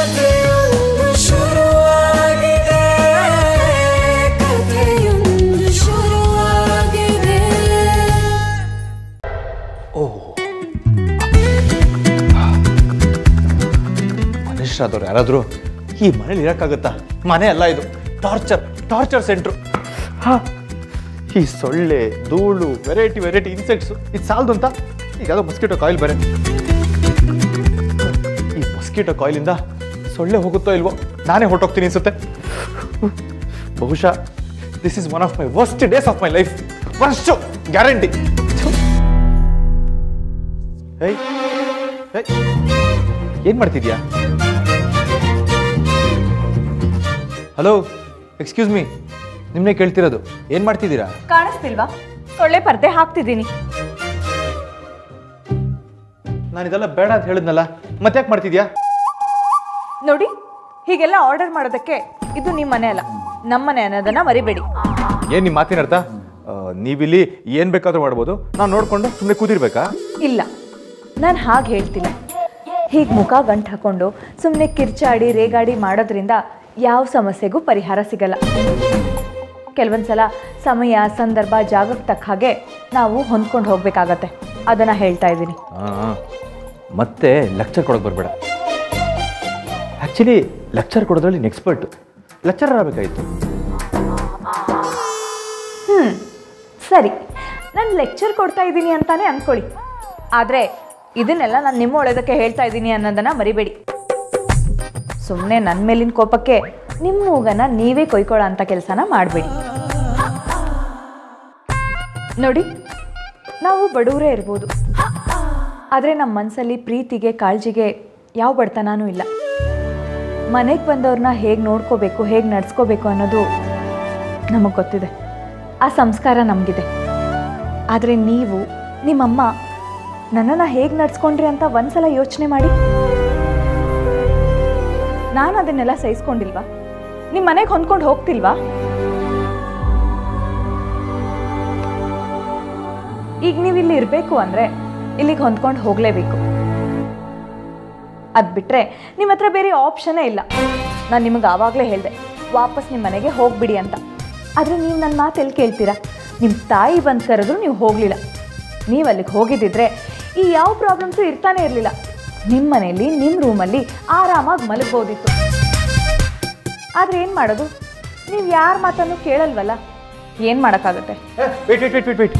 ಕಥೆಯೊಂದು ಶುರುವಾಗಿದೆ ಕಥೆಯೊಂದು ಶುರುವಾಗಿದೆ ಮನುಷ್ಯರಾದವ್ರು ಯಾರಾದರೂ ಈ ಮನೇಲಿ ಇರೋಕ್ಕಾಗುತ್ತಾ ಮನೆ ಅಲ್ಲ ಇದು ಟಾರ್ಚರ್ ಟಾರ್ಚರ್ ಸೆಂಟ್ರು ಹಾ ಈ ಸೊಳ್ಳೆ ಧೂಳು ವೆರೈಟಿ ವೆರೈಟಿ ಇನ್ಸೆಕ್ಟ್ಸು ಇದು ಸಾಲದು ಅಂತ ಈಗ ಯಾವುದೋ ಮಸ್ಕಿಟೋ ಕಾಯಿಲ್ ಬೇರೆ ಈ ಮಸ್ಕಿಟೋ ಕಾಯಿಲಿಂದ ಸೊಳ್ಳೆ ಹೋಗುತ್ತೋ ಇಲ್ವೋ ನಾನೇ ಹೊರಟೋಗ್ತೀನಿ ಅನ್ಸುತ್ತೆ ಬಹುಶಃ this is one of my worst days of my life worst guarantee ಏಯ್ ಏಯ್ ಏನ್ ಮಾಡ್ತಿದ್ಯಾ ಹಲೋ ಎಕ್ಸ್ಕ್ಯೂಸ್ ಮೀ ನಿಮ್ಮನ್ನೇ ಕೇಳ್ತಿರೋದು ಏನ್ ಮಾಡ್ತಿದ್ದೀರಾ ಕಾಣಿಸ್ತಿಲ್ವಾ ಸೊಳ್ಳೆ ಪರ್ದೆ ಹಾಕ್ತಿದ್ದೀನಿ ನಾನು ಇದೆಲ್ಲ ಬೇಡ ಅಂತ ಹೇಳಿದ್ನಲ್ಲ ಮತ್ತೆ ಯಾಕೆ ಮಾಡ್ತಿದ್ಯಾ ನೋಡಿ ಹೀಗೆಲ್ಲ ಆರ್ಡರ್ ಮಾಡೋದಕ್ಕೆ ಇದು ನಿಮ್ಮ ಮನೆ ಅಲ್ಲ ನಮ್ಮ ಮನೆ ಅನ್ನೋದನ್ನ ಮರಿಬೇಡಿ ಏನ್ ನಿಮ್ಮ ಮಾತಿನ ಅರ್ಥ ಆ, ನೀವಿಲ್ಲಿ ಏನ್ ಬೇಕಾದ್ರೂ ಮಾಡ್ಬೋದು ನಾವು ನೋಡ್ಕೊಂಡು ಸುಮ್ಮನೆ ಕೂತಿರ್ಬೇಕಾ ಇಲ್ಲ ನಾನು ಹಾಗೆ ಹೇಳ್ತಿಲ್ಲ ಹೀಗೆ ಮುಖ ಗಂಟು ಹಾಕೊಂಡು ಸುಮ್ಮನೆ ಕಿರ್ಚಾಡಿ ರೇಗಾಡಿ ಮಾಡೋದ್ರಿಂದ ಯಾವ ಸಮಸ್ಯೆಗೂ ಪರಿಹಾರ ಸಿಗಲ್ಲ ಕೆಲವೊಂದ್ಸಲ ಸಮಯ ಸಂದರ್ಭ ಜಾಗಕ್ಕೆ ತಕ್ಕ ಹಾಗೆ ನಾವು ಹೊಂದ್ಕೊಂಡು ಹೋಗ್ಬೇಕಾಗತ್ತೆ ಅದನ್ನು ಹೇಳ್ತಾ ಇದ್ದೀನಿ ಆ, ಆ. ಮತ್ತೆ ಲೆಕ್ಚರ್ ಕೊಡೋಕೆ ಬರಬೇಡ ಆ್ಯಕ್ಚುಲಿ ಲೆಕ್ಚರ್ ಕೊಡೋದ್ರಲ್ಲಿ ಎಕ್ಸ್ಪರ್ಟ್ ಲೆಕ್ಚರರ್ ಆಗಬೇಕಾಗಿತ್ತು ಹ್ಞೂ ಸರಿ ನಾನು ಲೆಕ್ಚರ್ ಕೊಡ್ತಾ ಇದ್ದೀನಿ ಅಂತಾನೆ ಅಂದ್ಕೊಳ್ಳಿ ಆದರೆ ಇದನ್ನೆಲ್ಲ ನಾನು ನಿಮ್ಮ ಒಳ್ಳೆದಕ್ಕೆ ಹೇಳ್ತಾ ಇದ್ದೀನಿ ಅನ್ನೋದನ್ನು ಮರಿಬೇಡಿ ಸುಮ್ಮನೆ ನನ್ನ ಮೇಲಿನ ಕೋಪಕ್ಕೆ ನಿಮ್ಮ ಮೂಗನ್ನ ನೀವೇ ಕೊಯ್ಕೊಳ್ಳೋ ಅಂಥ ಕೆಲಸನ ಮಾಡಬೇಡಿ ನೋಡಿ ನಾವು ಬಡವರೇ ಇರ್ಬೋದು ಆದರೆ ನಮ್ಮ ಮನಸ್ಸಲ್ಲಿ ಪ್ರೀತಿಗೆ ಕಾಳಜಿಗೆ ಯಾವ ಬಡತನೂ ಇಲ್ಲ ಮನೆಗೆ ಬಂದವ್ರನ್ನ ಹೇಗೆ ನೋಡ್ಕೋಬೇಕು ಹೇಗೆ ನಡ್ಸ್ಕೋಬೇಕು ಅನ್ನೋದು ನಮಗೆ ಗೊತ್ತಿದೆ ಆ ಸಂಸ್ಕಾರ ನಮಗಿದೆ ಆದರೆ ನೀವು ನಿಮ್ಮಮ್ಮ ನನ್ನನ್ನು ಹೇಗೆ ನಡ್ಸ್ಕೊಂಡ್ರಿ ಅಂತ ಒಂದ್ಸಲ ಯೋಚನೆ ಮಾಡಿ ನಾನು ಅದನ್ನೆಲ್ಲ ಸಹಿಸ್ಕೊಂಡಿಲ್ವಾ ನಿಮ್ಮ ಮನೆಗೆ ಹೊಂದ್ಕೊಂಡು ಹೋಗ್ತಿಲ್ವಾ ಈಗ ನೀವು ಇಲ್ಲಿ ಇರಬೇಕು ಅಂದರೆ ಇಲ್ಲಿಗೆ ಹೊಂದ್ಕೊಂಡು ಹೋಗಲೇಬೇಕು ಅದು ಬಿಟ್ಟರೆ ನಿಮ್ಮ ಹತ್ರ ಬೇರೆ ಆಪ್ಷನ್ನೇ ಇಲ್ಲ ನಾನು ನಿಮಗೆ ಆವಾಗಲೇ ಹೇಳಿದೆ ವಾಪಸ್ ನಿಮ್ಮ ಮನೆಗೆ ಹೋಗ್ಬಿಡಿ ಅಂತ ಆದರೆ ನೀವು ನನ್ನ ಮಾತು ಎಲ್ಲಿ ಕೇಳ್ತೀರಾ ನಿಮ್ಮ ತಾಯಿ ಬಂದು ಕರೆದ್ರು ನೀವು ಹೋಗಲಿಲ್ಲ ನೀವು ಅಲ್ಲಿಗೆ ಹೋಗಿದ್ದಿದ್ರೆ ಈ ಯಾವ ಪ್ರಾಬ್ಲಮ್ಸು ಇರ್ತಾನೆ ಇರಲಿಲ್ಲ ನಿಮ್ಮ ಮನೆಯಲ್ಲಿ ನಿಮ್ಮ ರೂಮಲ್ಲಿ ಆರಾಮಾಗಿ ಮಲಗ್ಬೋದಿತ್ತು ಆದರೆ ಏನು ಮಾಡೋದು ನೀವು ಯಾರ ಮಾತನ್ನು ಕೇಳಲ್ವಲ್ಲ ಏನು ಮಾಡೋಕ್ಕಾಗತ್ತೆ wait wait wait wait wait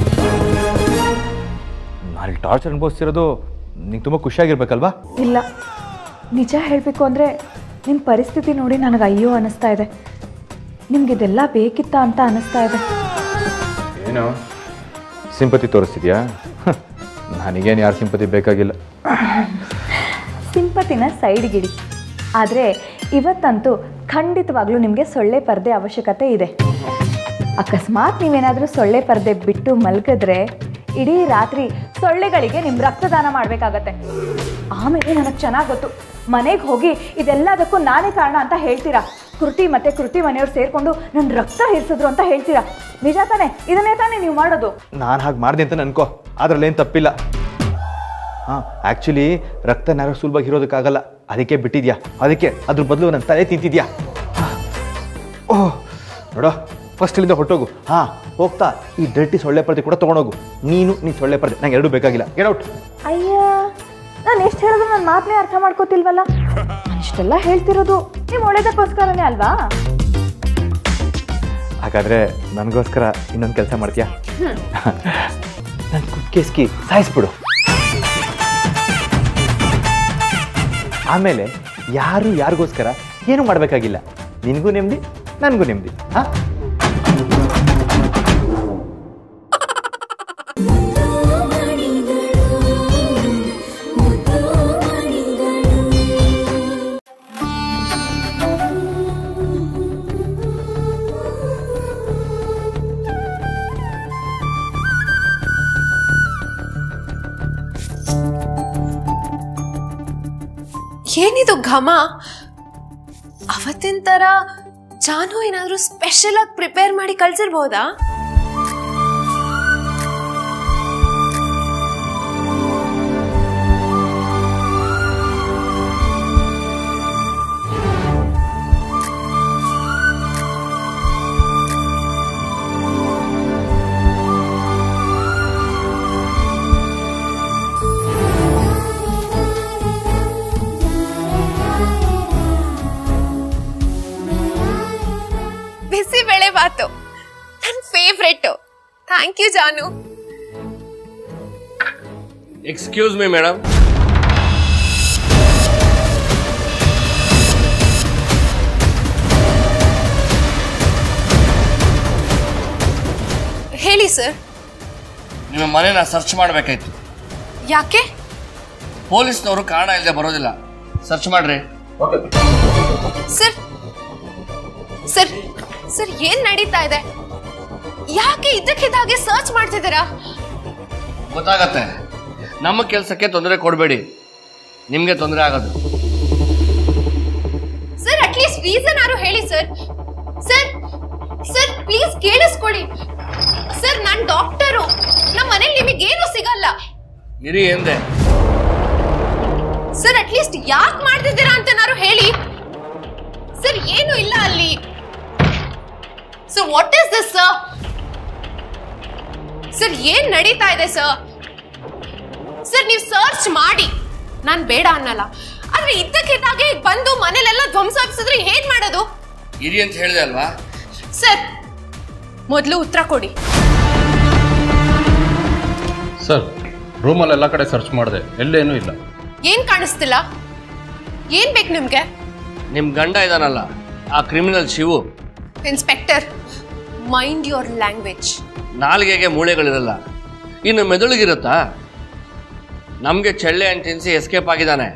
ನಾನು ಟಾರ್ಚರ್ ಅನುಭವಿಸ್ತಿರೋದು ನಿಂಗೆ ತುಂಬ ಖುಷಿಯಾಗಿರ್ಬೇಕಲ್ವಾ ಇಲ್ಲ ನಿಜ ಹೇಳಬೇಕು ಅಂದರೆ ನಿಮ್ಮ ಪರಿಸ್ಥಿತಿ ನೋಡಿ ನನಗೆ ಅಯ್ಯೋ ಅನ್ನಿಸ್ತಾ ಇದೆ ನಿಮ್ಗಿದೆಲ್ಲ ಬೇಕಿತ್ತಾ ಅಂತ ಅನ್ನಿಸ್ತಾ ಇದೆ ಏನು ಸಿಂಪತಿ ತೋರಿಸ್ತಿದ್ಯಾ ನನಗೇನು ಯಾರು ಸಿಂಪತಿ ಬೇಕಾಗಿಲ್ಲ ಸಿಂಪತಿನ ಸೈಡ್ಗಿಡಿ ಆದರೆ ಇವತ್ತಂತೂ ಖಂಡಿತವಾಗ್ಲೂ ನಿಮಗೆ ಸೊಳ್ಳೆ ಪರ್ದೆ ಅವಶ್ಯಕತೆ ಇದೆ ಅಕಸ್ಮಾತ್ ನೀವೇನಾದರೂ ಸೊಳ್ಳೆ ಪರ್ದೆ ಬಿಟ್ಟು ಮಲ್ಗಿದ್ರೆ ಇಡೀ ರಾತ್ರಿ ಸೊಳ್ಳೆಗಳಿಗೆ ನಿಮ್ಮ ರಕ್ತದಾನ ಮಾಡಬೇಕಾಗತ್ತೆ ಆಮೇಲೆ ನನಗೆ ಚೆನ್ನಾಗಿ ಗೊತ್ತು ಮನೆಗೆ ಹೋಗಿ ಇದೆಲ್ಲದಕ್ಕೂ ನಾನೇ ಕಾರಣ ಅಂತ ಹೇಳ್ತೀರಾ ಕೃತಿ ಮತ್ತೆ ಕೃತಿ ಮನೆಯವ್ರು ಸೇರಿಕೊಂಡು ನನ್ನ ರಕ್ತ ಹೀರ್ಸಿದ್ರು ಅಂತ ಹೇಳ್ತೀರಾ ನಿಜ ತಾನೇ ಇದನ್ನೇ ತಾನೇ ನೀವು ಮಾಡೋದು ನಾನು ಹಾಗೆ ಮಾಡಿದೆ ಅಂತ ಅನ್ಕೋ ಅದ್ರಲ್ಲೇನು ತಪ್ಪಿಲ್ಲ ಹಾಂ ಆ್ಯಕ್ಚುಲಿ ರಕ್ತ ನಾವೇ ಸುಲಭವಾಗಿ ಇರೋದಕ್ಕಾಗಲ್ಲ ಅದಕ್ಕೆ ಬಿಟ್ಟಿದ್ಯಾ ಅದಕ್ಕೆ ಅದ್ರ ಬದಲು ನನ್ನ ತಲೆ ತಿಂತಿದ್ಯಾ ಓಹ್ ನೋಡೋ ಫಸ್ಟ್ ಇಲ್ಲಿಂದ ಹೊಟ್ಟೋಗು ಹಾಂ ಹೋಗ್ತಾ ಈ ಡರ್ಟಿ ಸೊಳ್ಳೆ ಪರ್ದೆ ಕೂಡ ತೊಗೊಂಡೋಗು ನೀನು ನೀನು ಸೊಳ್ಳೆ ಪರ್ದೆ ನಂಗೆ ಎರಡೂ ಬೇಕಾಗಿಲ್ಲ ಗೆಟ್ ಔಟ್ ಅಯ್ಯ ನಾನು ಎಷ್ಟು ಹೇಳಿದ್ರು ನನ್ನ ಮಾತನ್ನೇ ಅರ್ಥ ಮಾಡ್ಕೋತಿಲ್ವಲ್ಲ ನಾನು ಇಷ್ಟೆಲ್ಲ ಹೇಳ್ತಿರೋದು ನೀವು ಒಳ್ಳೇದಕ್ಕೋಸ್ಕರನೇ ಅಲ್ವಾ ಹಾಗಾದರೆ ನನಗೋಸ್ಕರ ಇನ್ನೊಂದು ಕೆಲಸ ಮಾಡ್ತೀಯಾ ನನ್ನ ಕುಕ್ಕೆಸ್ಕಿ ಸಾಯಿಸ್ಬಿಡು ಆಮೇಲೆ ಯಾರು ಯಾರಿಗೋಸ್ಕರ ಏನು ಮಾಡಬೇಕಾಗಿಲ್ಲ ನಿನಗೂ ನೆಮ್ಮದಿ ನನಗೂ ನೆಮ್ಮದಿ ಹಾಂ ಏನಿದು ಘಮ ಅವತ್ತಿನ ಥರ ಜಾನು ಏನಾದರೂ ಸ್ಪೆಷಲ್ ಆಗಿ ಪ್ರಿಪೇರ್ ಮಾಡಿ ಕಳ್ಸಿರ್ಬೋದಾ ಬಾತು ನನ್ನ ಫೇವ್ರೆಟ್ ಥ್ಯಾಂಕ್ ಯು ಜಾನು ಎಕ್ಸ್ಕ್ಯೂಸ್ ಮೀ ಮೇಡಮ್ ಹೇಳಿ ಸರ್ ನಿಮ್ಮ ಮನೇನ ಸರ್ಚ್ ಮಾಡಬೇಕಾಯ್ತು ಯಾಕೆ ಪೊಲೀಸ್ನವರು ಕಾರಣ ಇಲ್ಲದೆ ಬರೋದಿಲ್ಲ ಸರ್ಚ್ ಮಾಡ್ರಿ ಸರ್ ಸರ್ ಸರ್ ಏನ್ ನಡೀತಾ ಇದೆ ಯಾಕೆ ಇದ್ದಕ್ಕಿದ್ದಾಗೆ ಸರ್ಚ್ ಮಾಡ್ತಿದ್ದೀರಾ ಗೊತ್ತಾಗತ್ತೆ ನಮ್ಮ ಕೆಲಸಕ್ಕೆ ತೊಂದರೆ ಕೊಡಬೇಡಿ ನಿಮಗೆ ತೊಂದರೆ ಆಗೋದು ಸರ್ ಅಟ್ಲೀಸ್ಟ್ ರೀಸನ್ ಆರು ಹೇಳಿ ಸರ್ ಸರ್ ಸರ್ ಪ್ಲೀಸ್ ಕೇಳಿಸ್ಕೊಳ್ಳಿ ಸರ್ ನಾನ್ ಡಾಕ್ಟರು ನಮ್ಮ ಮನೇಲಿ ನಿಮಗೇನು ಸಿಗಲ್ಲ ಇರಿ ಎಂದೆ ಸರ್ ಅಟ್ಲೀಸ್ಟ್ ಯಾಕೆ ಮಾಡ್ತಿದ್ದೀರಾ ಅಂತನಾರು ಹೇಳಿ ಸರ್ ಏನು ಇಲ್ಲ ಅಲ್ಲಿ sir what is this sir sir ಏನ್ ನಡೀತಾ ಇದೆ ಸರ್ ಸರ್ ನೀವು ಸರ್ಚ್ ಮಾಡಿ ನಾನ್ ಬೇಡ ಅನ್ನಲ್ಲ ಆದ್ರೆ ಇದ್ದಕ್ಕಿದ್ದಾಗೆ ಈಗ ಬಂದು ಮನೇಲೆಲ್ಲ ಧ್ವಂಸ ಹಾಕ್ಸಿದ್ರೆ ಏನ್ ಮಾಡೋದು ಇರಿ ಅಂತ ಹೇಳಿದೆ ಅಲ್ವಾ ಸರ್ ಮೊದಲು ಉತ್ತರ ಕೊಡಿ ಸರ್ ರೂಮಲ್ಲಿ ಎಲ್ಲ ಕಡೆ ಸರ್ಚ್ ಮಾಡಿದೆ ಎಲ್ಲೇನೂ ಇಲ್ಲ ಏನ್ ಕಾಣಿಸ್ತಿಲ್ಲ ಏನ್ ಬೇಕು ನಿಮ್ಗೆ ನಿಮ್ಮ ಗಂಡ ಇದಾನಲ್ಲ ಆ criminal Shivu inspector mind your language ನಾಲಿಗೆಗೆ ಮೂಳೆಗಳಿರಲ್ಲ ಇನ್ನು ಮೆದುಳಿಗಿರುತ್ತಾ ನಮಗೆ ಚಳ್ಳೆ ಅಂತ ತಿನ್ಸಿ ಎಸ್ಕೇಪ್ ಆಗಿದ್ದಾನೆ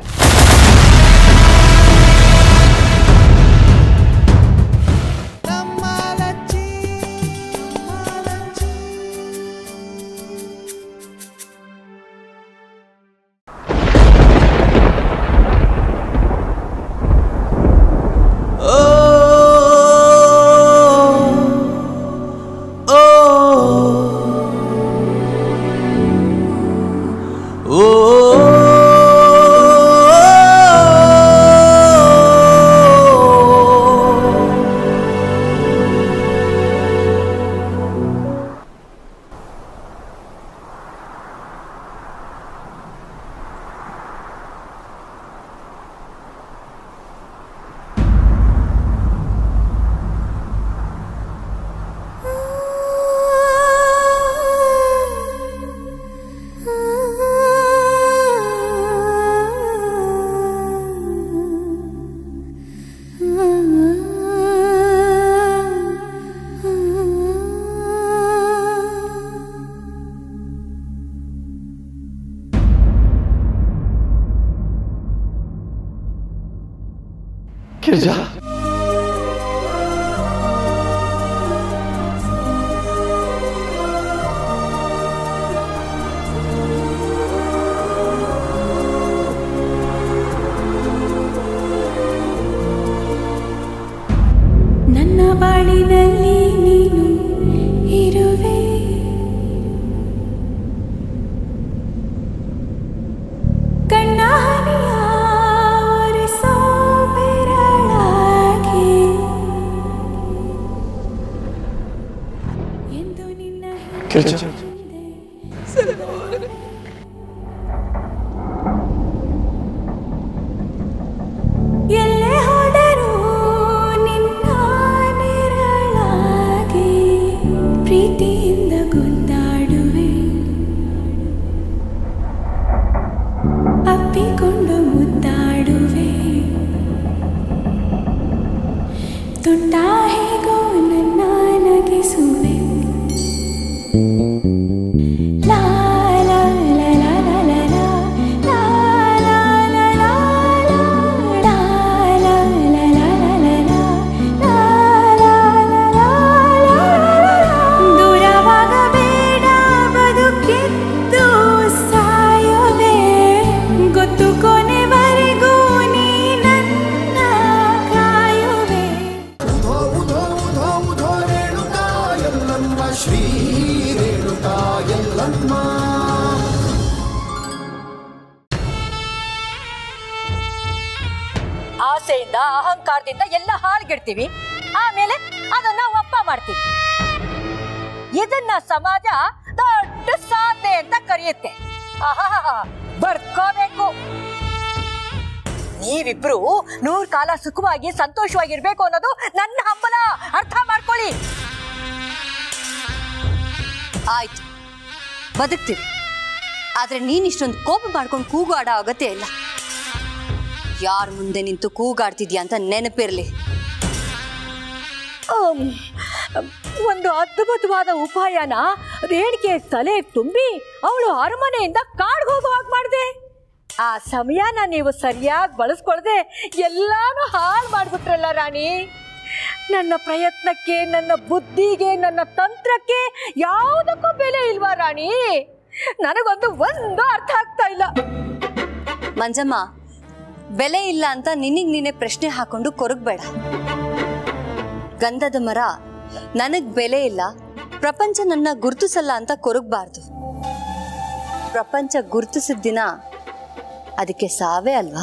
ಗಿರಿಜಾ ನನ್ನ ಬಾಳಿನಲ್ಲಿ ನೀನು ಇರುವೆ ಕಣ್ಣ ಹನಿಯ ಒರೆಸೋ ಬೆರಳಾಗೆ ಎಂದು ನಿನ್ನ ಗಿರಿಜಾ ಎಲ್ಲೇ ಹೋದರೂ ನಿನ್ನ ನೆರಳಾಗಿ ಪ್ರೀತಿಯಿಂದ ಗುಂದಾಡುವೆ ಅಪ್ಪಿಕೊಂಡು ಮುದ್ದಾಡುವೆ ತುಂಟ ಹೇಗೋ ನನ್ನ ನಗಿಸುವೆ ಲಾ ಲಾ ಲಾ ಲಾ ಲಾ ಲಾ ಲಾ ಲಾ ಲಾ ಲಾ ಲಾ ಲಾ ಲಾ ಲಾ ಲಾ ಲಾ ಲಾ ಲಾ ದೂರವಾಗಬೇಡ ಬದುಕಿದ್ದು ಸಾಯುವೆ ಗೊತ್ತು ಕೊನೆವರೆಗೂ ನೀ ನನ್ನ ಕಾಯುವೆ ಉಧೋ ಉಧೋ ಉಧೋ ಉಧೋ ರೇಣುಕಾ ಎಲ್ಲಮ್ಮ ಶ್ರೀ ರೇಣುಕಾ ಎಲ್ಲಮ್ಮ ಆಸೆಯಿಂದ ಅಹಂಕಾರದಿಂದ ಎಲ್ಲ ಹಾಳ್ಗೆಡ್ತೀವಿ ಆಮೇಲೆ ಅದನ್ನ ಒಪ್ಪ ಮಾಡ್ತೀವಿ ಇದನ್ನ ಸಮಾಜ ದೊಡ್ಡ ಸಾಧನೆ ಅಂತ ಕರೆಯುತ್ತೆ ಆಹಾಹಾಹಾ, ಬಡ್ಕೋಬೇಕು ನೀವಿಬ್ರು ನೂರ್ ಕಾಲ ಸುಖವಾಗಿ ಸಂತೋಷವಾಗಿರ್ಬೇಕು ಅನ್ನೋದು ನನ್ನ ಹಂಬಲ ಅರ್ಥ ಮಾಡ್ಕೊಳ್ಳಿ ಆಯ್ತು ಬದುಕ್ತೀವಿ ಆದ್ರೆ ನೀನ್ ಇಷ್ಟೊಂದು ಕೋಪ ಮಾಡ್ಕೊಂಡು ಕೂಗಾಡೋ ಅಗತ್ಯ ಇಲ್ಲ ಯಾರ ಮುಂದೆ ನಿಂತು ಕೂಗಾಡ್ತಿದ್ಯಾ ಅಂತ ನೆನಪಿರ್ಲಿ ಒಂದು ಅದ್ಭುತವಾದ ಉಪಾಯನ ರೇಣಿಕೆ ತಲೆ ತುಂಬಿ ಅವಳು ಅರಮನೆಯಿಂದ ಕಾಡ್ಗೆ ಹೋಗೋ ಹಾಗೆ ಮಾಡಿದೆ ಆ ಸಮಯನ ನೀವು ಸರಿಯಾಗಿ ಬಳಸ್ಕೊಳ್ದೆ ಎಲ್ಲಾನು ಹಾಳು ಮಾಡ್ಬಿಟ್ರಲ್ಲ ರಾಣಿ ನನ್ನ ಪ್ರಯತ್ನಕ್ಕೆ ನನ್ನ ಬುದ್ಧಿಗೆ ನನ್ನ ತಂತ್ರಕ್ಕೆ ಯಾವುದಕ್ಕೂ ಬೆಲೆ ಇಲ್ವಾ ರಾಣಿ ನನಗೊಂದು ಒಂದು ಅರ್ಥ ಆಗ್ತಾ ಇಲ್ಲ ಮಂಜಮ್ಮ ಬೆಲೆ ಇಲ್ಲ ಅಂತ ನಿನಗ್ ನೀನೆ ಪ್ರಶ್ನೆ ಹಾಕೊಂಡು ಕೊರಗಬೇಡ ಗಂಧದ ಮರ ನನಗ್ ಬೆಲೆ ಇಲ್ಲ ಪ್ರಪಂಚ ನನ್ನ ಗುರುತಿಸಲ್ಲ ಅಂತ ಕೊರಗಬಾರ್ದು ಪ್ರಪಂಚ ಗುರುತಿಸಿದ ದಿನ ಅದಕ್ಕೆ ಸಾವೇ ಅಲ್ವಾ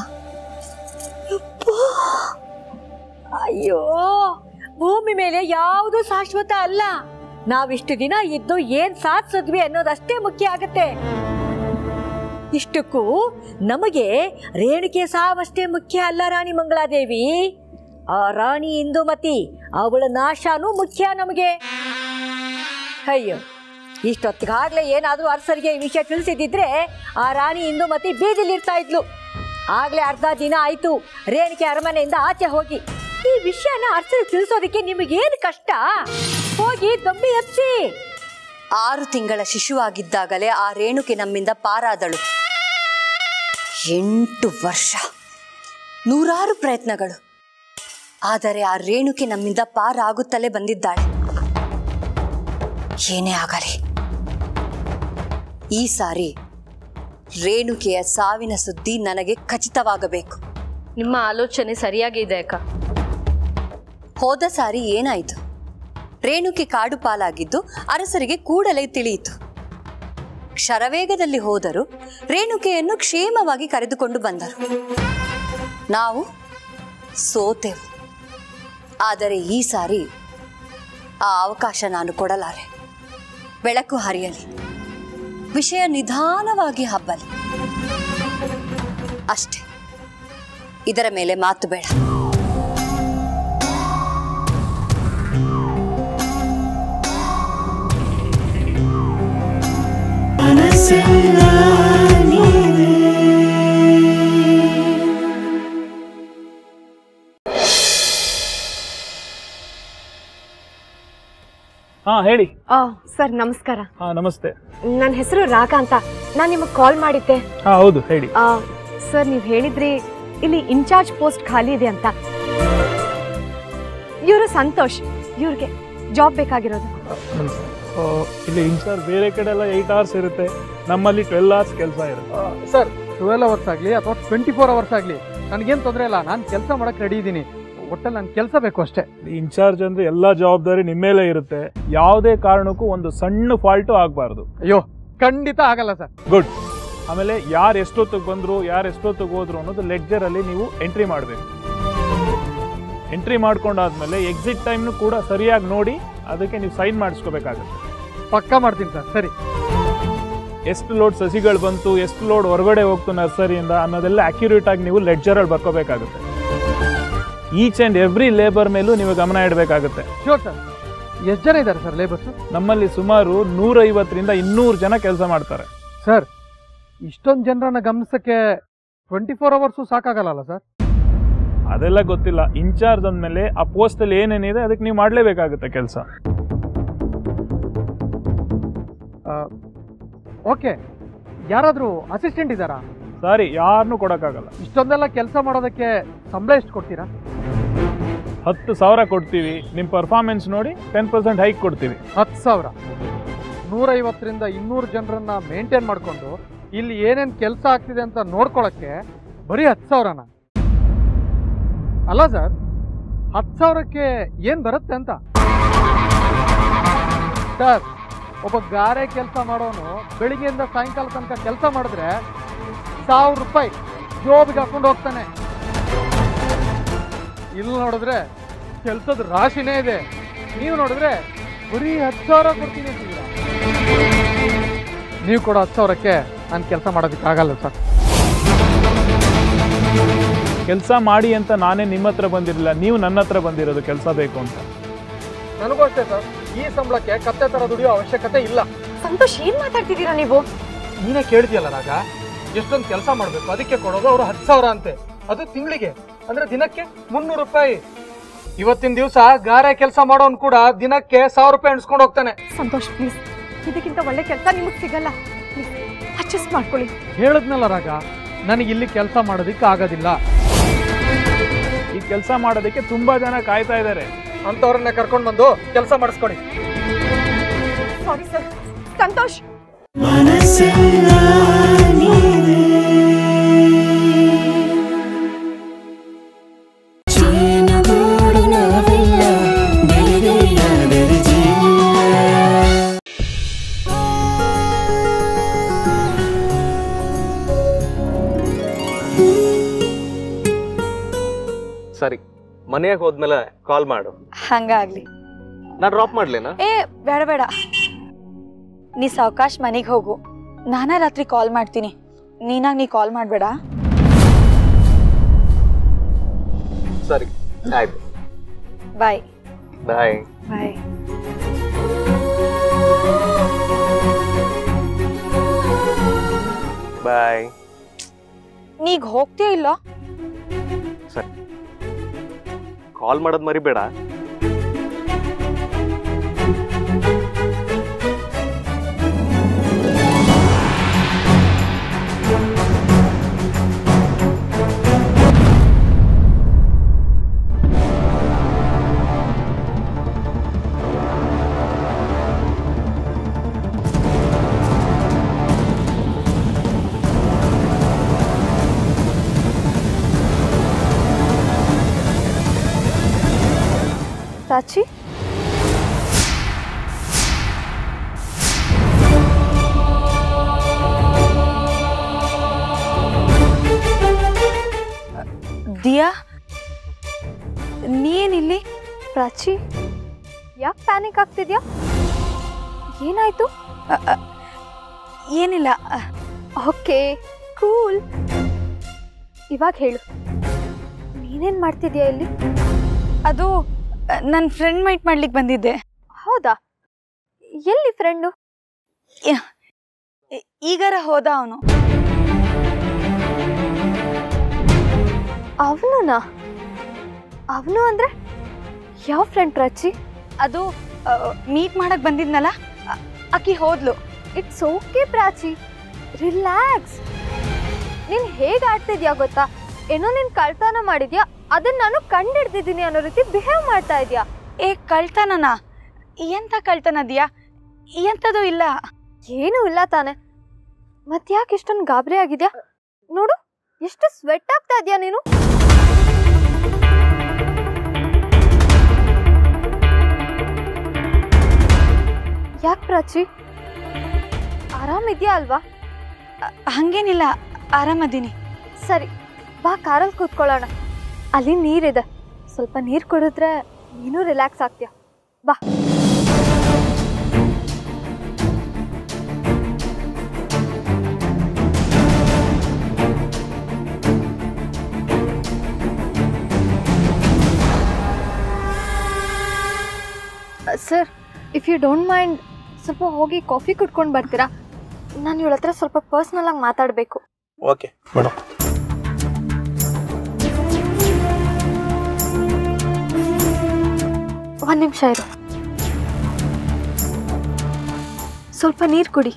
ಅಯ್ಯೋ ಭೂಮಿ ಮೇಲೆ ಯಾವುದು ಶಾಶ್ವತ ಅಲ್ಲ ನಾವಿಷ್ಟು ದಿನ ಇದ್ದು ಏನ್ ಸಾಧಿಸಿದ್ವಿ ಅನ್ನೋದಷ್ಟೇ ಮುಖ್ಯ ಆಗತ್ತೆ ಇಷ್ಟಕ್ಕೂ ನಮಗೆ ರೇಣುಕೆ ಸಾವಷ್ಟೇ ಮುಖ್ಯ ಅಲ್ಲ ರಾಣಿ ಮಂಗಳಾದೇವಿ ಆ ರಾಣಿ ಇಂದುಮತಿ ಅವಳ ನಾಶನೂ ಮುಖ್ಯ ನಮಗೆ ಅಯ್ಯೋ ಇಷ್ಟೊತ್ತಿಗಾಗ್ಲೇ ಏನಾದ್ರೂ ಅರಸರಿಗೆ ಈ ವಿಷಯ ತಿಳಿಸಿದಿದ್ರೆ ಆ ರಾಣಿ ಇಂದುಮತಿ ಬೀದಿಲಿರ್ತಾ ಇದ್ಲು ಆಗ್ಲೇ ಅರ್ಧ ದಿನ ಆಯ್ತು ರೇಣಿಕೆ ಅರಮನೆಯಿಂದ ಆಚೆ ಹೋಗಿ ಈ ವಿಷಯನ ಅರಸರಿಗೆ ತಿಳಿಸೋದಕ್ಕೆ ನಿಮಗೇನು ಕಷ್ಟ ಹೋಗಿ ದೊಂಬಿ ಹಚ್ಚಿ ಆರು ತಿಂಗಳ ಶಿಶುವಾಗಿದ್ದಾಗಲೇ ಆ ರೇಣುಕೆ ನಮ್ಮಿಂದ ಪಾರಾದಳು ಎಂಟು ವರ್ಷ ನೂರಾರು ಪ್ರಯತ್ನಗಳು ಆದರೆ ಆ ರೇಣುಕೆ ನಮ್ಮಿಂದ ಪಾರಾಗುತ್ತಲೇ ಬಂದಿದ್ದಾಳೆ ಏನೇ ಆಗಲಿ ಈ ಸಾರಿ ರೇಣುಕೆಯ ಸಾವಿನ ಸುದ್ದಿ ನನಗೆ ಖಚಿತವಾಗಬೇಕು ನಿಮ್ಮ ಆಲೋಚನೆ ಸರಿಯಾಗಿದೆ ಅಕ್ಕ ಹೋದ ಸಾರಿ ಏನಾಯಿತು ರೇಣುಕೆ ಕಾಡು ಪಾಲಾಗಿದ್ದು ಅರಸರಿಗೆ ಕೂಡಲೇ ತಿಳಿಯಿತು ಶರವೇಗದಲ್ಲಿ ಹೋದರು ರೇಣುಕೆಯನ್ನು ಕ್ಷೇಮವಾಗಿ ಕರೆದುಕೊಂಡು ಬಂದರು ನಾವು ಸೋತೆವು ಆದರೆ ಈ ಸಾರಿ ಆ ಅವಕಾಶ ನಾನು ಕೊಡಲಾರೆ ಬೆಳಕು ಹರಿಯಲಿ ವಿಷಯ ನಿಧಾನವಾಗಿ ಹಬ್ಬಲಿ ಅಷ್ಟೇ ಇದರ ಮೇಲೆ ಮಾತು ಬೇಡ ಹಾ ಹೇಳಿ ಸರ್ ನಮಸ್ಕಾರ ಹಾ ನಮಸ್ತೆ ನನ್ನ ಹೆಸರು ರಾಗ ಅಂತ ನಾನು ನಿಮಗೆ ಕಾಲ್ ಮಾಡಿದ್ದೆ ಹಾ ಹೌದು ಹೇಳಿ ಸರ್ ನೀವು ಹೇಳಿದ್ರಿ ಇಲ್ಲಿ ಇನ್ಚಾರ್ಜ್ ಪೋಸ್ಟ್ ಖಾಲಿ ಇದೆ ಅಂತ ಇವರು ಸಂತೋಷ್ ಇವ್ರಿಗೆ ಜಾಬ್ ಬೇಕಾಗಿರೋದು ನಮಸ್ತೆ ಆ, ಇಲ್ಲಿ ಇನ್ಚಾರ್ಜ್ ಬೇರೆ ಕಡೆ ಎಲ್ಲ ಏಯ್ಟ್ ಅವರ್ಸ್ ಇರುತ್ತೆ ನಮ್ಮಲ್ಲಿ ಟ್ವೆಲ್ ಅವರ್ಸ್ ಕೆಲಸ ಇರುತ್ತೆ ಸರ್ ಟ್ವೆಲ್ ಅವರ್ಸ್ ಆಗಲಿ ಅಥವಾ ಟ್ವೆಂಟಿ ಫೋರ್ ಅವರ್ಸ್ ಆಗಲಿ ನನಗೇನು ತೊಂದರೆ ಇಲ್ಲ ನಾನು ಕೆಲಸ ಮಾಡಕ್ಕೆ ರೆಡಿ ಇದ್ದೀನಿ ಒಟ್ಟಲ್ಲಿ ನನಗೆ ಕೆಲಸ ಬೇಕು ಅಷ್ಟೇ ಇನ್ಚಾರ್ಜ್ ಅಂದ್ರೆ ಎಲ್ಲಾ ಜವಾಬ್ದಾರಿ ನಿಮ್ಮ ಮೇಲೆ ಇರುತ್ತೆ ಯಾವುದೇ ಕಾರಣಕ್ಕೂ ಒಂದು ಸಣ್ಣ ಫಾಲ್ಟು ಆಗಬಾರ್ದು ಅಯ್ಯೋ ಖಂಡಿತ ಆಗಲ್ಲ ಸರ್ ಗುಡ್ ಆಮೇಲೆ ಯಾರು ಎಷ್ಟೊತ್ತಿಗೆ ಬಂದ್ರು ಯಾರು ಎಷ್ಟೊತ್ತಿಗೆ ಹೋದ್ರು ಅನ್ನೋದು ಲೆಡ್ಜರ್ ಅಲ್ಲಿ ನೀವು ಎಂಟ್ರಿ ಮಾಡಬೇಕು ಎಂಟ್ರಿ ಮಾಡ್ಕೊಂಡಾದ್ಮೇಲೆ ಎಕ್ಸಿಟ್ ಟೈಮ್ನು ಕೂಡ ಸರಿಯಾಗಿ ನೋಡಿ ಅದಕ್ಕೆ ನೀವು ಸೈನ್ ಮಾಡಿಸ್ಕೋಬೇಕಾಗುತ್ತೆ ಪಕ್ಕ ಮಾಡ್ತೀನಿ ಸರ್ ಸರಿ ಎಷ್ಟು ಲೋಡ್ ಸಸಿಗಳು ಬಂತು ಎಷ್ಟು ಲೋಡ್ ಹೊರಗಡೆ ಹೋಗ್ತು ನರ್ಸರಿಯಿಂದ ಅನ್ನೋದೆಲ್ಲ ಅಕ್ಯುರೇಟ್ ಆಗಿ ನೀವು ಲೆಡ್ಜರಲ್ಲಿ ಬರ್ಕೋಬೇಕಾಗುತ್ತೆ ಈಚ್ ಆ್ಯಂಡ್ ಎವ್ರಿ ಲೇಬರ್ ಮೇಲೂ ನೀವು ಗಮನ ಇಡಬೇಕಾಗುತ್ತೆ ಶೋರ್ ಸರ್ ಎಷ್ಟು ಜನ ಇದ್ದಾರೆ ಸರ್ ಲೇಬರ್ಸು ನಮ್ಮಲ್ಲಿ ಸುಮಾರು ನೂರೈವತ್ತರಿಂದ ಇನ್ನೂರು ಜನ ಕೆಲಸ ಮಾಡ್ತಾರೆ ಸರ್ ಇಷ್ಟೊಂದು ಜನರನ್ನ ಗಮನಿಸಕ್ಕೆ ಟ್ವೆಂಟಿ ಫೋರ್ ಅವರ್ಸು ಸಾಕಾಗಲ್ಲ ಸರ್ ಅದೆಲ್ಲ ಗೊತ್ತಿಲ್ಲ ಇನ್ಚಾರ್ಜ್ ಅಂದಮೇಲೆ ಆ ಪೋಸ್ಟಲ್ಲಿ ಏನೇನಿದೆ ಅದಕ್ಕೆ ನೀವು ಮಾಡಲೇಬೇಕಾಗುತ್ತೆ ಕೆಲಸ ಓಕೆ ಯಾರಾದರೂ ಅಸಿಸ್ಟೆಂಟ್ ಇದ್ದಾರಾ ಸಾರಿ ಯಾರನ್ನೂ ಕೊಡೋಕ್ಕಾಗಲ್ಲ ಇಷ್ಟೊಂದೆಲ್ಲ ಕೆಲಸ ಮಾಡೋದಕ್ಕೆ ಸಂಬಳ ಎಷ್ಟು ಕೊಡ್ತೀರಾ ಹತ್ತು ಸಾವಿರ ಕೊಡ್ತೀವಿ ನಿಮ್ಮ ಪರ್ಫಾರ್ಮೆನ್ಸ್ ನೋಡಿ ಟೆನ್ ಪರ್ಸೆಂಟ್ ಹೈಕ್ ಕೊಡ್ತೀವಿ ಹತ್ತು ಸಾವಿರ ನೂರೈವತ್ತರಿಂದ ಇನ್ನೂರು ಜನರನ್ನ ಮೇಂಟೈನ್ ಮಾಡಿಕೊಂಡು ಇಲ್ಲಿ ಏನೇನು ಕೆಲಸ ಆಗ್ತಿದೆ ಅಂತ ನೋಡ್ಕೊಳಕ್ಕೆ ಬರೀ ಹತ್ತು ಸಾವಿರನ ಅಲ್ಲ ಸರ್ ಹತ್ತು ಸಾವಿರಕ್ಕೆ ಏನು ಬರುತ್ತೆ ಅಂತ ಸರ್ ಒಬ್ಬ ಗಾರೆ ಕೆಲಸ ಮಾಡೋನು ಬೆಳಿಗ್ಗೆಯಿಂದ ಸಾಯಂಕಾಲ ತನಕ ಕೆಲಸ ಮಾಡಿದ್ರೆ ಸಾವಿರ ರೂಪಾಯಿ ಜೋಬಿಗೆ ಹಾಕೊಂಡು ಹೋಗ್ತಾನೆ ಇಲ್ಲಿ ನೋಡಿದ್ರೆ ಕೆಲ್ಸದ ರಾಶಿನೇ ಇದೆ ನೀವು ನೋಡಿದ್ರೆ ಬರೀ ಹತ್ತು ಸಾವಿರ ಕೊಡ್ತೀನಿ ಅಂತಿದ್ದೀರಾ ನೀವು ಕೊಡೋ ಹತ್ತು ಸಾವಿರಕ್ಕೆ ನಾನು ಕೆಲಸ ಮಾಡೋದಕ್ಕಾಗಲ್ಲ ಸರ್ ಕೆಲಸ ಮಾಡಿ ಅಂತ ನಾನೇ ನಿಮ್ಮ ಹತ್ರ ಬಂದಿರಲಿಲ್ಲ ನೀವು ನನ್ನ ಹತ್ರ ಬಂದಿರೋದು ಕೆಲಸ ಬೇಕು ಅಂತ ನನಗೂ ಅಷ್ಟೇ ಸರ್ ಈ ಸಂಬಳಕ್ಕೆ ಕತ್ತೆ ಥರ ದುಡಿಯೋ ಅವಶ್ಯಕತೆ ಇಲ್ಲ ಸಂತೋಷ್ ಏನ್ ಮಾತಾಡ್ತಿದ್ದೀರಾ ನೀವು ನೀನೇ ಕೇಳಿದ್ಯಲ್ಲ ರಾಗ ಎಷ್ಟೊಂದು ಕೆಲಸ ಮಾಡಬೇಕು ಅದಕ್ಕೆ ಕೊಡೋದು ಅವರು ಹತ್ತು ಸಾವಿರ ಅಂತೆ ಅದು ತಿಂಗಳಿಗೆ ಅಂದ್ರೆ ದಿನಕ್ಕೆ ಮುನ್ನೂರು ರೂಪಾಯಿ ಇವತ್ತಿನ ದಿವಸ ಗಾರೆ ಕೆಲಸ ಮಾಡೋನ್ ಕೂಡ ದಿನಕ್ಕೆ ಸಾವಿರ ರೂಪಾಯಿ ಎಣಿಸ್ಕೊಂಡು ಹೋಗ್ತಾನೆ ಸಂತೋಷ್ ಪ್ಲೀಸ್ ಇದಕ್ಕಿಂತ ಒಳ್ಳೆ ಕೆಲಸ ನಿಮಗೆ ಸಿಗಲ್ಲ ಪ್ಲೀಸ್ ಅಡ್ಜಸ್ಟ್ ಮಾಡ್ಕೊಳ್ಳಿ ಹೇಳದ್ನಲ್ಲ ರಾಗ ನನಗೆ ಇಲ್ಲಿ ಕೆಲಸ ಮಾಡೋದಿಕ್ಕೆ ಆಗೋದಿಲ್ಲ ಈ ಕೆಲಸ ಮಾಡೋದಕ್ಕೆ ತುಂಬಾ ಜನ ಕಾಯ್ತಾ ಇದ್ದಾರೆ ಅಂತವ್ರನ್ನ ಕರ್ಕೊಂಡು ಬಂದು ಕೆಲಸ ಮಾಡಿಸ್ಕೊಡಿ ಸಾರಿ ಸರ್ ಸಂತೋಷ್ ಸರಿ ಮನೆಯಾಗ ಹೋದ್ಮೇಲೆ ಕಾಲ್ ಮಾಡು ಹಂಗಾಗ್ಲಿ ನಾನು ಡ್ರಾಪ್ ಮಾಡ್ಲೇನಾ ಏ ಬೇಡ ಬೇಡ ನೀ ಸಾವಕಾಶ್ ಮನೆಗೆ ಹೋಗು ನಾನಾ ರಾತ್ರಿ ಕಾಲ್ ಮಾಡ್ತೀನಿ ನೀನಾಗ ನೀ ಕಾಲ್ ಮಾಡಬೇಡ ಸರಿ ಆಯ್ತು ಬಾಯ್ ಬಾಯ್ ಬಾಯ್ ಬಾಯ್ ನೀಗ ಹೋಗ್ತೀಯ ಇಲ್ಲ ಸರಿ ಕಾಲ್ ಮಾಡೋದು ಮರಿಬೇಡ ಪ್ರಾಚಿ ದಿಯಾ ನೀನಿಲ್ಲಿ ಪ್ರಾಚಿ ಯಾಕೆ ಪ್ಯಾನಿಕ್ ಆಗ್ತಿದ್ಯಾ ಏನಾಯ್ತು ಏನಿಲ್ಲ ಓಕೆ ಕೂಲ್ ಇವಾಗ ಹೇಳು ನೀನೇನ್ ಮಾಡ್ತಿದ್ಯಾ ಇಲ್ಲಿ ಅದು ನನ್ನ ಫ್ರೆಂಡ್ ಮೀಟ್ ಮಾಡ್ಲಿಕ್ಕೆ ಬಂದಿದ್ದೆ ಹೌದಾ ಎಲ್ಲಿ ಫ್ರೆಂಡು ಈಗಾರ ಹೋದ ಅವನು ಅವನುನಾ ಅವನು ಅಂದ್ರೆ ಯಾವ ಫ್ರೆಂಡ್ ಪ್ರಾಚಿ ಅದು ಮೀಟ್ ಮಾಡಕ್ ಬಂದಿದ್ನಲ್ಲ ಅ- ಆಕಿ ಹೋದ್ಲು ಇಟ್ಸ್ ಓಕೆ ಪ್ರಾಚಿ ರಿಲ್ಯಾಕ್ಸ್ ನೀನ್ ಹೇಗ್ ಆಡ್ತಿದ್ಯಾ ಗೊತ್ತಾ ಏನೋ ನೀನ್ ಕಳ್ತನ ಮಾಡಿದ್ಯಾ ಅದನ್ನ ನಾನು ಕಂಡಿಡ್ದಿದ್ದೀನಿ ಅನ್ನೋ ರೀತಿ ಬಿಹೇವ್ ಮಾಡ್ತಾ ಇದ್ಯಾ ಏ ಕಳ್ತನನಾ ಎಂತ ಕಳ್ತನ ದಿಯಾ ಎಂಥದ್ದು ಇಲ್ಲ ಏನೂ ಇಲ್ಲ ತಾನೆ ಮತ್ತ್ಯಾಕೆ ಇಷ್ಟೊಂದು ಗಾಬರಿ ಆಗಿದ್ಯಾ ನೋಡು ಎಷ್ಟು ಸ್ವೆಟ್ ಆಗ್ತಾ ಇದೆಯಾ ನೀನು ಯಾಕೆ ಪ್ರಾಚಿ ಆರಾಮಿದ್ಯಾ ಅಲ್ವಾ ಹಂಗೇನಿಲ್ಲ ಆರಾಮದೀನಿ ಸರಿ ಬಾ ಕಾರಲ್ಲಿ ಕೂತ್ಕೊಳ್ಳೋಣ ಅಲ್ಲಿ ನೀರಿದೆ ಸ್ವಲ್ಪ ನೀರು ಕುಡಿದ್ರೆ ನೀನು ರಿಲ್ಯಾಕ್ಸ್ ಆಗ್ತೀಯ ಬಾ sir if you don't mind ಸ್ವಲ್ಪ ಹೋಗಿ ಕಾಫಿ ಕುಡ್ಕೊಂಡು ಬರ್ತೀರಾ ನಾನು ಇವಳ ಹತ್ರ ಸ್ವಲ್ಪ ಪರ್ಸ್ನಲ್ ಆಗಿ ಮಾತಾಡಬೇಕು ಓಕೆ ಮೇಡಮ್ ಒಂದು ನಿಮಿಷ ಇರು ಸ್ವಲ್ಪ ನೀರು ಕುಡಿ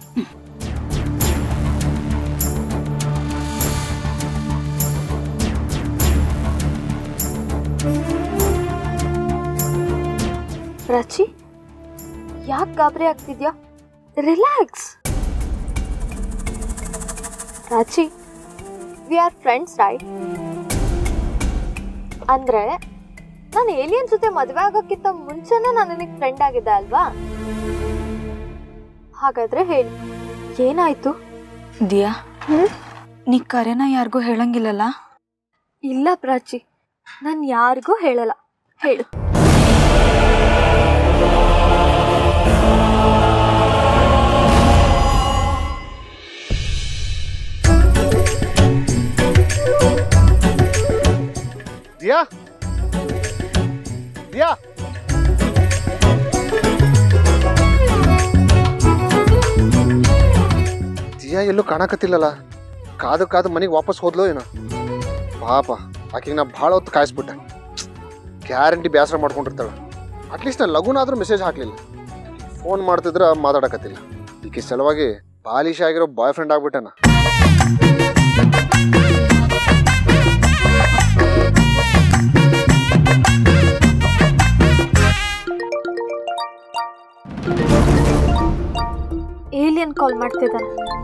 ಪ್ರಾಚಿ ಯಾಕೆ ಗಾಬರಿ ಆಗ್ತಿದ್ಯಾ relax Prachi we are friends right ಅಂದ್ರೆ ನಾನು ಏಲಿಯನ್ ಜೊತೆ ಮದುವೆ ಆಗೋಕ್ಕಿಂತ ಮುಂಚೆನೇ ನಾನು ನಿನಗೆ ಫ್ರೆಂಡ್ ಆಗಿದ್ದೆ ಅಲ್ವಾ ಹಾಗಾದ್ರೆ ಹೇಳಿ ಏನಾಯ್ತು ದಿಯಾ ನೀ ಕರೆನ ಯಾರಿಗೂ ಹೇಳಂಗಿಲ್ಲಲ್ಲ ಇಲ್ಲ ಪ್ರಾಚಿ ನಾನು ಯಾರಿಗೂ ಹೇಳಲ್ಲ ಹೇಳು ದಿಯಾ ದಿಯಾ ದಿಯಾ ಎಲ್ಲೂ ಕಾಣಕತ್ತಿಲ್ಲಲ್ಲ ಕಾದು ಕಾದು ಮನೆಗೆ ವಾಪಸ್ ಹೋದ್ಲೋ ಏನೋ ಪಾಪ ಆಕೆಗೆ ನಾ ಭಾಳ ಹೊತ್ತು ಕಾಯಿಸ್ಬಿಟ್ಟೆ ಗ್ಯಾರಂಟಿ ಬೇಸರ ಮಾಡ್ಕೊಂಡಿರ್ತಾಳೆ ಅಟ್ಲೀಸ್ಟ್ ನಾನು ಲಘುನಾದ್ರೂ ಮೆಸೇಜ್ ಹಾಕ್ಲಿಲ್ಲ ಫೋನ್ ಮಾಡ್ತಿದ್ರೆ ಮಾತಾಡಕತ್ತಿಲ್ಲ ಈಕೆ ಸಲುವಾಗಿ ಬಾಲಿಶ ಆಗಿರೋ ಬಾಯ್ ಫ್ರೆಂಡ್ ಆಗ್ಬಿಟ್ಟೆನ ಏಲಿಯನ್ ಕಾಲ್ ಮಾಡ್ತಿದ್ದಾನೆ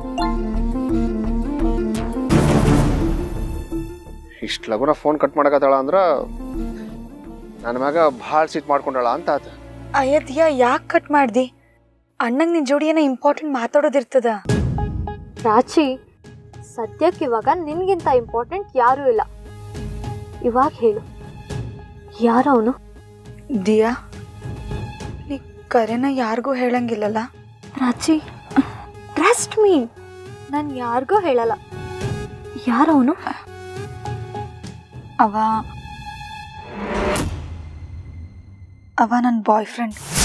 ಇಷ್ಟು ಲಘುನ ಫೋನ್ ಕಟ್ ಮಾಡಕತ್ತಾಳ ಅಂದ್ರ ನನ್ನ ಮ್ಯಾಗ ಭಾಳ ಸಿಟ್ ಮಾಡ್ಕೊಂಡಾಳ ಅಂತ ಆತ ಅಯ್ಯದ್ಯಾ ಯಾಕೆ ಕಟ್ ಮಾಡ್ದಿ ಅಣ್ಣಂಗೆ ನಿನ್ ಜೋಡಿ ಏನೋ ಇಂಪಾರ್ಟೆಂಟ್ ಮಾತಾಡೋದಿರ್ತದ ಪ್ರಾಚಿ ಸದ್ಯಕ್ಕೆ ಇವಾಗ ನಿನ್ಗಿಂತ ಇಂಪಾರ್ಟೆಂಟ್ ಯಾರೂ ಇಲ್ಲ ಇವಾಗ ಹೇಳು ಯಾರು ಅವನು ದಿಯಾ ನೀ ಕರೆನ ಯಾರಿಗೂ ಹೇಳಂಗಿಲ್ಲಲ್ಲ ಪ್ರಾಚಿ ಟ್ರಸ್ಟ್ ಮೀ ನಾನು ಯಾರಿಗೂ ಹೇಳಲ್ಲ ಯಾರವನು ಅವ ಅವ ನನ್ನ ಬಾಯ್ ಫ್ರೆಂಡ್